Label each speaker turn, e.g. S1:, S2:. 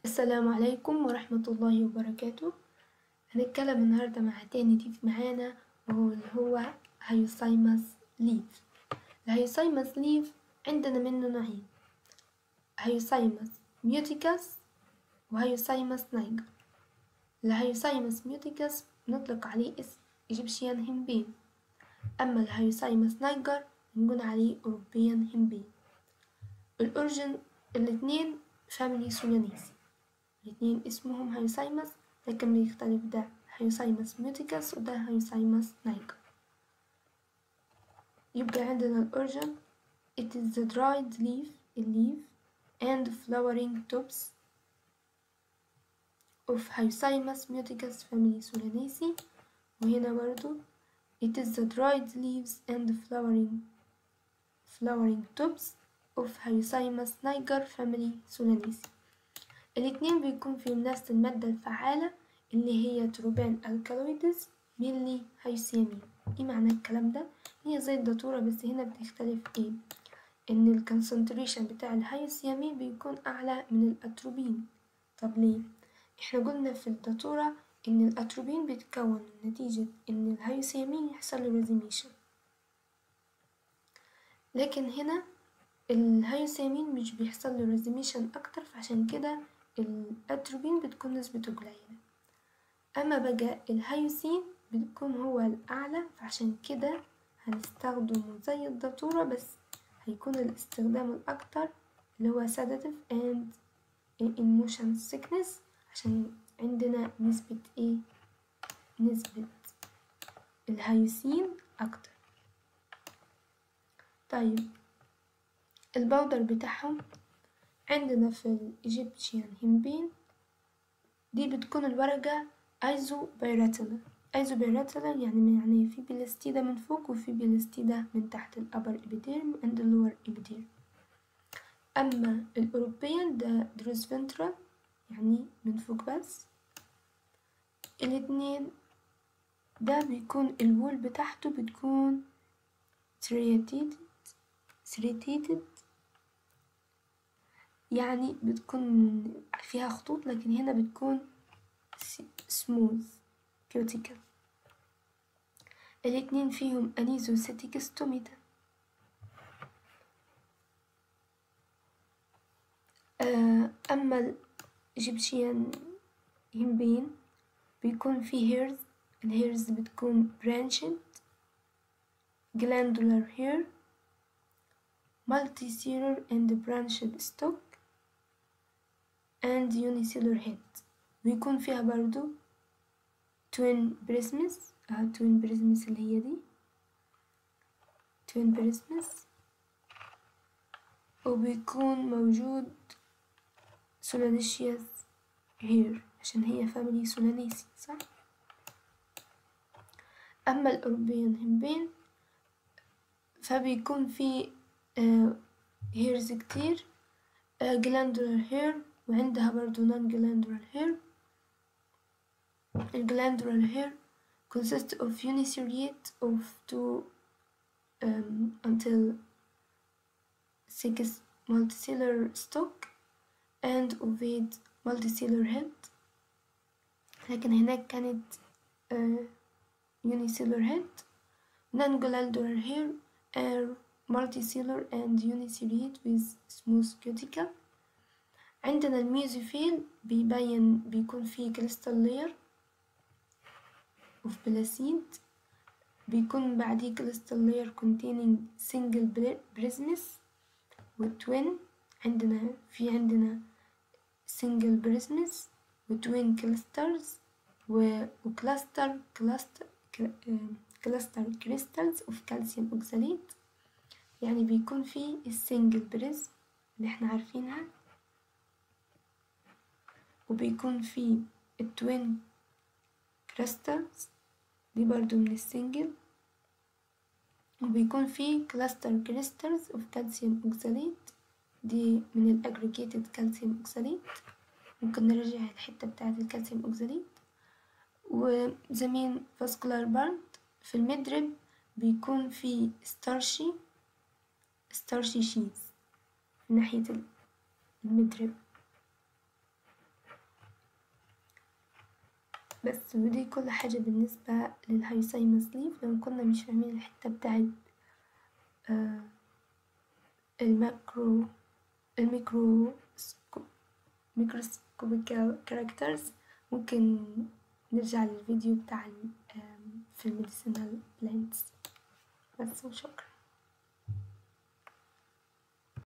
S1: السلام عليكم ورحمة الله وبركاته هنتكلم النهاردة مع تاني ضيف معانا وهو اللي هو هيوسايمس ليف الهيوسايمس ليف عندنا منه نوعين هيوسايمس ميوتيكس وهيوسايمس نايجر الهيوسايمس ميوتيكس نطلق عليه اسم إيجيبشيان هيمبين أما الهيوسايمس نايجر نقول عليه أوروبيان هيمبين الأورجن الاتنين فاميلي سولانيسي الاتنين اسمهم هيوسايمس لكن بيختلف ده هيوسايمس ميوتيكس وده هيوسايمس نايجر يبقى عندنا الأورجن it is the dried leaf leaf and flowering tops of Hyoscyamus muticus family Solanaceae وهنا برضو it is the dried leaves and flowering flowering tops of Hyoscyamus niger family Solanaceae الاتنين بيكون فيهم نفس المادة الفعالة اللي هي تروبان الكالويدز ميلي هيوسيامين ايه معنى الكلام ده؟ هي زي الداتورة بس هنا بتختلف ايه؟ ان الكونسنتريشن بتاع الهيوسيامين بيكون اعلى من الاتروبين طب ليه؟ احنا قلنا في الداتورة ان الاتروبين بيتكون نتيجة ان الهيوسيامين يحصل له ريزيميشن لكن هنا الهيوسيامين مش بيحصل له ريزيميشن اكتر فعشان كده الاتروبين بتكون نسبته قليلة اما بقى الهيوسين بتكون هو الاعلى فعشان كده هنستخدمه زي الداتورة بس هيكون الاستخدام الاكتر اللي هو sedative and emotion sickness عشان عندنا نسبة ايه نسبة الهيوسين اكتر طيب البودر بتاعهم عندنا في الإيجيبشيان هيمبين دي بتكون الورقة ايزو بيراتلا ايزو بيراتلا يعني يعني في بلاستيدا من فوق وفي بلاستيدا من تحت الابر ابيديرم اند اللور ابيديرم اما الاوروبيان ده دروس فنترال يعني من فوق بس الاتنين ده بيكون الوول بتاعته بتكون ثرياتيد ثريتيتد يعني بتكون فيها خطوط لكن هنا بتكون سموث كيوتيكال الاتنين فيهم انيزوسيتيك ستوميتا آه اما الايجيبشيان هيمبين بيكون فيه هيرز الهيرز بتكون برانشد glandular hair multicellular and branched stalk and unicellular head بيكون فيها برضو twin prisms اه twin prisms اللي هي دي twin prisms وبيكون موجود سولانيشياس هير عشان هي فاميلي سولانيسي صح أما الأوروبيان هيمبين فبيكون في هيرز كتير جلاندولار هير وعندها برضو نون جلاندولار هير الجلاندولار هير consist of uniciliate of two um, until six multicellular stalk and ovate multicellular head لكن هناك كانت uh, unicellular head non-glandular hair are multicellular and uniciliate with smooth cuticle عندنا الميزوفيل بيبين بيكون فيه كريستال لاير اوف بلاسيد بيكون بعديه كريستال لاير containing single prisms وتوين عندنا في عندنا single prisms وتوين كلاسترز وكلاستر كلاستر كلاستر كريستالز اوف كالسيوم اوكساليت يعني بيكون في السنجل بريزم اللي احنا عارفينها وبيكون في التوين كريستالز دي برضو من السنجل وبيكون في كلاستر كريستالز اوف كالسيوم اوكساليت دي من الاجريجيتد كالسيوم اوكساليت ممكن نرجع الحتة بتاعة الكالسيوم اوكساليت وزمين فاسكولار باند في المدرب بيكون في ستارشي ستارشي شيز من ناحية المدرب بس ودي كل حاجة بالنسبة للهايسايمس ليف لو كنا مش فاهمين الحتة بتاعت آه الماكرو الميكرو ميكروسكوبيكال كاركترز ممكن نرجع للفيديو بتاع في الميديسينال بلانتس بس وشكرا